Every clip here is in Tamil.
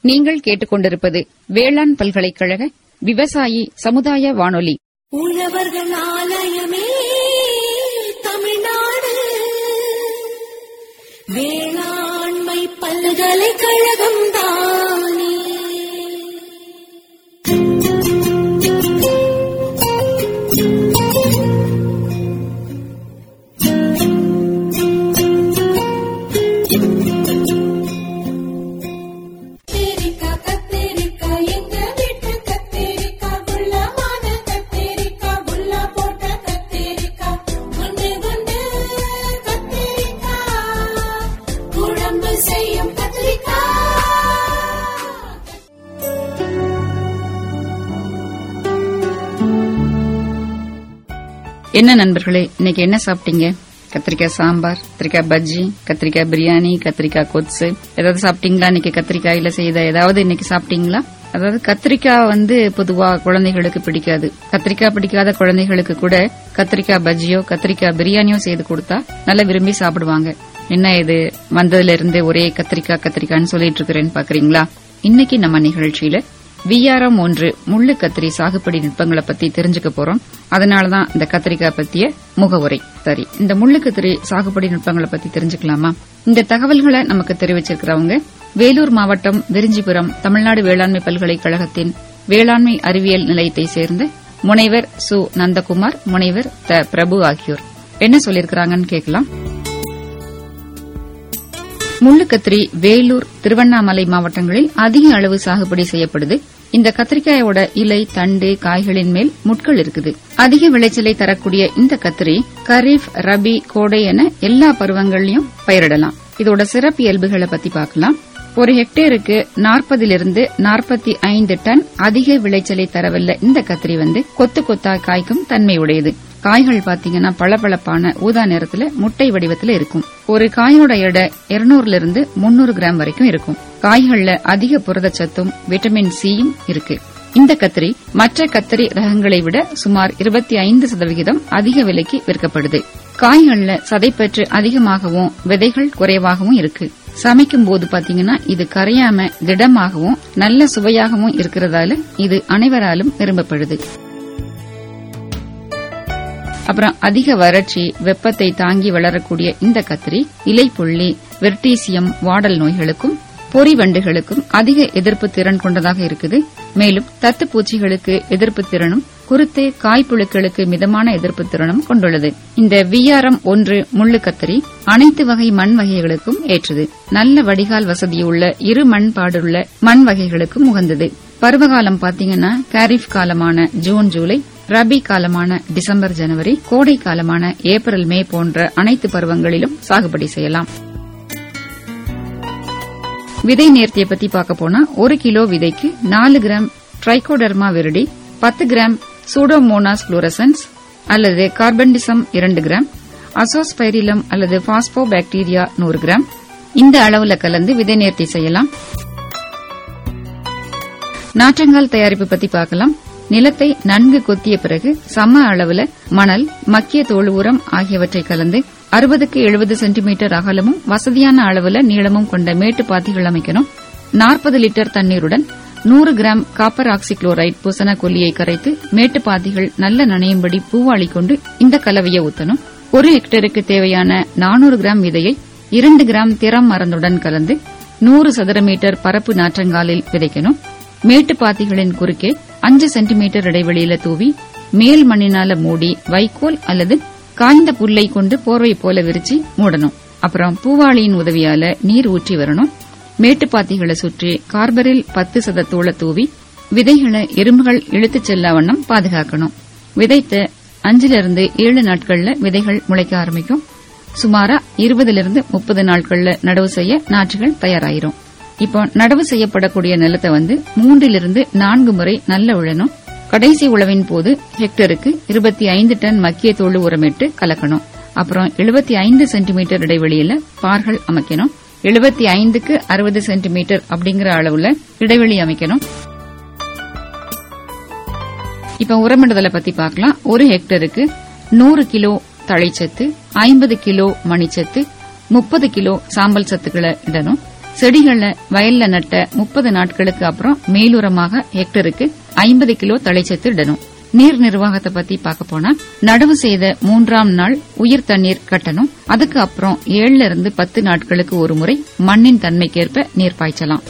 நீங்கள் கேட்டுக்கொண்டிருப்பது வேளாண் பல்கலைக்கழக விவசாயி சமுதாய வானொலி உழவர்கள் ஆலயமே தமிழ்நாடு வேளாண்மை பல்கலைக்கழகம் தானே கத்தரிக்கா கத்தரிக்கா எங்க வீட்டு கத்தரிக்கா குள்ளமான கத்தரிக்கா குள்ள போட்ட கத்தரிக்கா குண்டு குண்டு கத்தரிக்கா குழம்பு செய்யும் கத்தரிக்கா என்ன நண்பர்களே இன்னைக்கு என்ன சாப்பிட்டீங்க கத்திரிக்காய் சாம்பார் கத்திரிக்காய் பஜ்ஜி கத்திரிக்காய் பிரியாணி கத்திரிக்காய் கொத்து ஏதாவது சாப்பிட்டீங்களா இன்னைக்கு கத்திரிக்காயில செய்த ஏதாவது இன்னைக்கு சாப்பிட்டீங்களா அதாவது கத்திரிக்காய் வந்து பொதுவா குழந்தைகளுக்கு பிடிக்காது கத்திரிக்காய் பிடிக்காத குழந்தைகளுக்கு கூட கத்திரிக்காய் பஜ்ஜியோ கத்திரிக்காய் பிரியாணியோ செய்து கொடுத்தா நல்லா விரும்பி சாப்பிடுவாங்க என்ன இது வந்ததுல இருந்து ஒரே கத்திரிக்காய் கத்திரிக்காய்னு சொல்லிட்டு இருக்கிறேன்னு பாக்குறீங்களா இன்னைக்கு நம்ம நிகழ்ச்சியில விஆர்எம் ஒன்று முள்ளு கத்திரி சாகுபடி நுட்பங்களை பத்தி தெரிஞ்சுக்க போறோம் அதனாலதான் இந்த கத்திரிக்காய் பத்திய முகவுரை சரி இந்த முள்ளு கத்திரி சாகுபடி நுட்பங்களை பத்தி தெரிஞ்சுக்கலாமா இந்த தகவல்களை நமக்கு தெரிவிச்சிருக்கிறவங்க வேலூர் மாவட்டம் விரிஞ்சிபுரம் தமிழ்நாடு வேளாண்மை பல்கலைக்கழகத்தின் வேளாண்மை அறிவியல் நிலையத்தை சேர்ந்த முனைவர் சு நந்தகுமார் முனைவர் த பிரபு ஆகியோர் என்ன சொல்லியிருக்கிறாங்கன்னு கேட்கலாம் முள்ளுக்கத்திரி வேலூர் திருவண்ணாமலை மாவட்டங்களில் அதிக அளவு சாகுபடி செய்யப்படுது இந்த கத்திரிக்காயோட இலை தண்டு காய்களின் மேல் முட்கள் இருக்குது அதிக விளைச்சலை தரக்கூடிய இந்த கத்திரி கரீஃப் ரபி கோடை என எல்லா பருவங்களையும் பயிரிடலாம் இதோட சிறப்பு இயல்புகளை பத்தி பார்க்கலாம் ஒரு ஹெக்டேருக்கு நாற்பதிலிருந்து நாற்பத்தி ஐந்து டன் அதிக விளைச்சலை தரவல்ல இந்த கத்திரி வந்து கொத்து கொத்தா காய்க்கும் தன்மை உடையது காய்கள் பாத்தீங்கன்னா பளபளப்பான ஊதா நிறத்துல முட்டை வடிவத்துல இருக்கும் ஒரு காயோட எடை 200 இருந்து முன்னூறு கிராம் வரைக்கும் இருக்கும் காய்கள்ல அதிக புரதச்சத்தும் விட்டமின் சியும் இருக்கு இந்த கத்திரி மற்ற கத்திரி ரகங்களை விட சுமார் 25% சதவிகிதம் அதிக விலைக்கு விற்கப்படுது காய்கள்ல சதைப்பற்று அதிகமாகவும் விதைகள் குறைவாகவும் இருக்கு சமைக்கும் போது பாத்தீங்கன்னா இது கரையாம திடமாகவும் நல்ல சுவையாகவும் இருக்கிறதால இது அனைவராலும் விரும்பப்படுது அப்புறம் அதிக வறட்சி வெப்பத்தை தாங்கி வளரக்கூடிய இந்த கத்திரி இலைப்புள்ளி வெர்டீசியம் வாடல் நோய்களுக்கும் பொறி வண்டுகளுக்கும் அதிக எதிர்ப்பு திறன் கொண்டதாக இருக்குது மேலும் தத்துப்பூச்சிகளுக்கு எதிர்ப்பு திறனும் குருத்து காய்ப்புழுக்களுக்கு மிதமான எதிர்ப்பு திறனும் கொண்டுள்ளது இந்த விஆர்எம் ஒன்று முள்ளு கத்திரி அனைத்து வகை மண் வகைகளுக்கும் ஏற்றது நல்ல வடிகால் வசதியுள்ள இரு மண் பாடுள்ள மண் வகைகளுக்கும் உகந்தது பருவகாலம் பாத்தீங்கன்னா காரிஃப் காலமான ஜூன் ஜூலை ரபி காலமான டிசம்பர் ஜனவரி கோடை காலமான ஏப்ரல் மே போன்ற அனைத்து பருவங்களிலும் சாகுபடி செய்யலாம் விதை நேர்த்தியை பத்தி பார்க்க போனா ஒரு கிலோ விதைக்கு நாலு கிராம் ட்ரைகோடர்மா விருடி பத்து கிராம் சூடோமோனாஸ் புளோரசன்ஸ் அல்லது கார்பன்டிசம் இரண்டு கிராம் அசோஸ்பைரிலம் அல்லது பாஸ்போ பாக்டீரியா நூறு கிராம் இந்த அளவுல கலந்து விதை நேர்த்தி செய்யலாம் நாற்றங்கால் தயாரிப்பு பத்தி பார்க்கலாம் நிலத்தை நன்கு கொத்திய பிறகு சம அளவுல மணல் மக்கிய தோல் உரம் ஆகியவற்றை கலந்து அறுபதுக்கு எழுபது சென்டிமீட்டர் அகலமும் வசதியான அளவுல நீளமும் கொண்ட மேட்டு பாத்திகள் அமைக்கணும் நாற்பது லிட்டர் தண்ணீருடன் நூறு கிராம் காப்பர் ஆக்சிக்ளோரைட் பூசண கொல்லியை கரைத்து மேட்டு பாத்திகள் நல்ல நனையும்படி பூவாளி கொண்டு இந்த கலவையை ஊத்தணும் ஒரு ஹெக்டேருக்கு தேவையான நானூறு கிராம் விதையை இரண்டு கிராம் திறம் மருந்துடன் கலந்து நூறு சதுர மீட்டர் பரப்பு நாற்றங்காலில் விதைக்கணும் மேட்டு பாத்திகளின் குறுக்கே அஞ்சு சென்டிமீட்டர் இடைவெளியில தூவி மேல் மண்ணினால மூடி வைக்கோல் அல்லது காய்ந்த புல்லை கொண்டு போர்வை போல விரிச்சு மூடணும் அப்புறம் பூவாளியின் உதவியால நீர் ஊற்றி வரணும் மேட்டுப்பாத்திகளை சுற்றி கார்பரில் பத்து சத தூள தூவி விதைகளை எறும்புகள் இழுத்துச் செல்லா வண்ணம் பாதுகாக்கணும் விதைத்த அஞ்சிலிருந்து ஏழு நாட்கள்ல விதைகள் முளைக்க ஆரம்பிக்கும் சுமாரா இருபதிலிருந்து முப்பது நாட்கள்ல நடவு செய்ய நாற்றுகள் தயாராயிரும் இப்போ நடவு செய்யப்படக்கூடிய நிலத்தை வந்து மூன்றிலிருந்து நான்கு முறை நல்ல உழணும் கடைசி உழவின் போது ஹெக்டருக்கு இருபத்தி ஐந்து டன் மக்கிய தோல் உரமிட்டு கலக்கணும் அப்புறம் எழுபத்தி ஐந்து சென்டிமீட்டர் இடைவெளியில பார்கள் அமைக்கணும் எழுபத்தி ஐந்துக்கு அறுபது சென்டிமீட்டர் அப்படிங்கிற அளவுல இடைவெளி அமைக்கணும் இப்ப உரமிடுதலை பத்தி பார்க்கலாம் ஒரு ஹெக்டருக்கு நூறு கிலோ தழைச்சத்து ஐம்பது கிலோ மணிச்சத்து முப்பது கிலோ சாம்பல் சத்துக்களை இடணும் செடிகளை வயல்ல நட்ட முப்பது நாட்களுக்கு அப்புறம் மேலுரமாக ஹெக்டருக்கு ஐம்பது கிலோ தழைச்சத்து இடணும் நீர் நிர்வாகத்தை பத்தி பார்க்க போனா நடவு செய்த மூன்றாம் நாள் உயிர் தண்ணீர் கட்டணும் அதுக்கு அப்புறம் ஏழுல இருந்து பத்து நாட்களுக்கு ஒரு முறை மண்ணின் தன்மைக்கேற்ப நீர் பாய்ச்சலாம்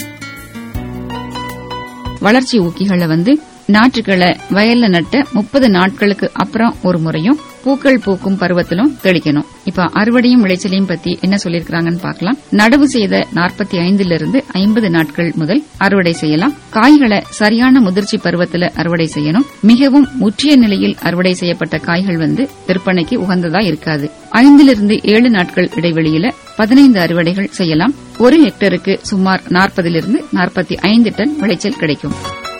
வளர்ச்சி ஊக்கிகளை வந்து நாற்றுகளை வயல்ல நட்ட முப்பது நாட்களுக்கு அப்புறம் ஒரு முறையும் பூக்கள் பூக்கும் பருவத்திலும் தெளிக்கணும் இப்ப அறுவடையும் விளைச்சலையும் பத்தி என்ன சொல்லிருக்காங்கன்னு பார்க்கலாம் நடவு செய்த நாற்பத்தி ஐந்துல இருந்து ஐம்பது நாட்கள் முதல் அறுவடை செய்யலாம் காய்களை சரியான முதிர்ச்சி பருவத்தில் அறுவடை செய்யணும் மிகவும் முற்றிய நிலையில் அறுவடை செய்யப்பட்ட காய்கள் வந்து விற்பனைக்கு உகந்ததா இருக்காது ஐந்திலிருந்து ஏழு நாட்கள் இடைவெளியில பதினைந்து அறுவடைகள் செய்யலாம் ஒரு ஹெக்டருக்கு சுமார் நாற்பதிலிருந்து நாற்பத்தி ஐந்து டன் விளைச்சல் கிடைக்கும்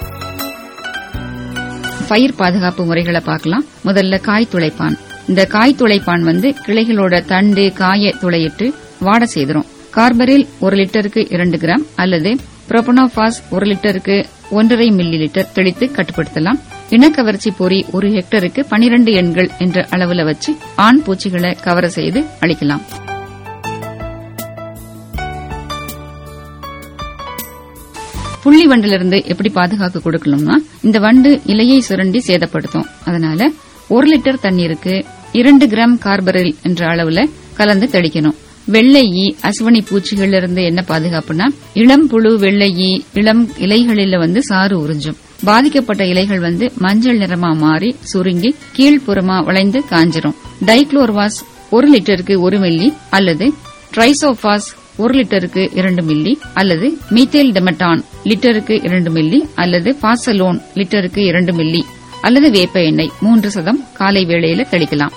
பயிர் பாதுகாப்பு முறைகளை பார்க்கலாம் முதல்ல காய் துளைப்பான் இந்த காய் துளைப்பான் வந்து கிளைகளோட தண்டு காய துளையிட்டு வாட செய்திரும் கார்பரில் ஒரு லிட்டருக்கு இரண்டு கிராம் அல்லது புரோபனோபாஸ் ஒரு லிட்டருக்கு ஒன்றரை மில்லி லிட்டர் தெளித்து கட்டுப்படுத்தலாம் இனக்கவர்ச்சி பொறி ஒரு ஹெக்டருக்கு பனிரண்டு எண்கள் என்ற அளவுல வச்சு ஆண் பூச்சிகளை கவர செய்து அளிக்கலாம் புள்ளி வண்டிலிருந்து எப்படி பாதுகாக்க கொடுக்கணும்னா இந்த வண்டு இலையை சுரண்டி சேதப்படுத்தும் அதனால ஒரு லிட்டர் தண்ணீருக்கு இரண்டு கிராம் கார்பரில் என்ற அளவுல கலந்து தெளிக்கணும் வெள்ளை ஈ அசுவனி பூச்சிகள்ல இருந்து என்ன பாதுகாப்புனா இளம் புழு வெள்ளை ஈ இளம் இலைகளில வந்து சாறு உறிஞ்சும் பாதிக்கப்பட்ட இலைகள் வந்து மஞ்சள் நிறமா மாறி சுருங்கி கீழ்ப்புறமா வளைந்து காஞ்சிரும் டைக்ளோர்வாஸ் ஒரு லிட்டருக்கு ஒரு மில்லி அல்லது ட்ரைசோபாஸ் ஒரு லிட்டருக்கு இரண்டு மில்லி அல்லது மீத்தேல் டெமட்டான் லிட்டருக்கு இரண்டு மில்லி அல்லது பாசலோன் லிட்டருக்கு இரண்டு மில்லி அல்லது வேப்ப எண்ணெய் மூன்று சதம் காலை வேளையில தெளிக்கலாம்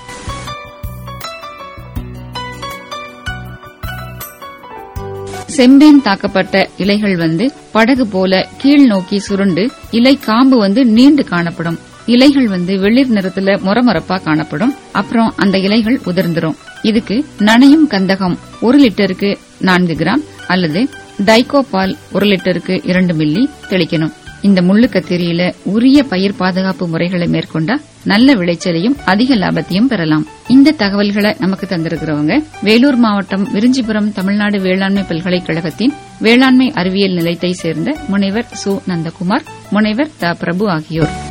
செம்பேன் தாக்கப்பட்ட இலைகள் வந்து படகு போல கீழ் நோக்கி சுருண்டு இலை காம்பு வந்து நீண்டு காணப்படும் இலைகள் வந்து வெளிர் நிறத்துல முறமுறப்பா காணப்படும் அப்புறம் அந்த இலைகள் உதிர்ந்துரும் இதுக்கு நனையும் கந்தகம் ஒரு லிட்டருக்கு நான்கு கிராம் அல்லது டைகோபால் ஒரு லிட்டருக்கு இரண்டு மில்லி தெளிக்கணும் இந்த முள்ளு கத்திரியில உரிய பயிர் பாதுகாப்பு முறைகளை மேற்கொண்டா நல்ல விளைச்சலையும் அதிக லாபத்தையும் பெறலாம் இந்த தகவல்களை நமக்கு தந்திருக்கிறவங்க வேலூர் மாவட்டம் விரிஞ்சிபுரம் தமிழ்நாடு வேளாண்மை பல்கலைக்கழகத்தின் வேளாண்மை அறிவியல் நிலையத்தை சேர்ந்த முனைவர் சு நந்தகுமார் முனைவர் த பிரபு ஆகியோர்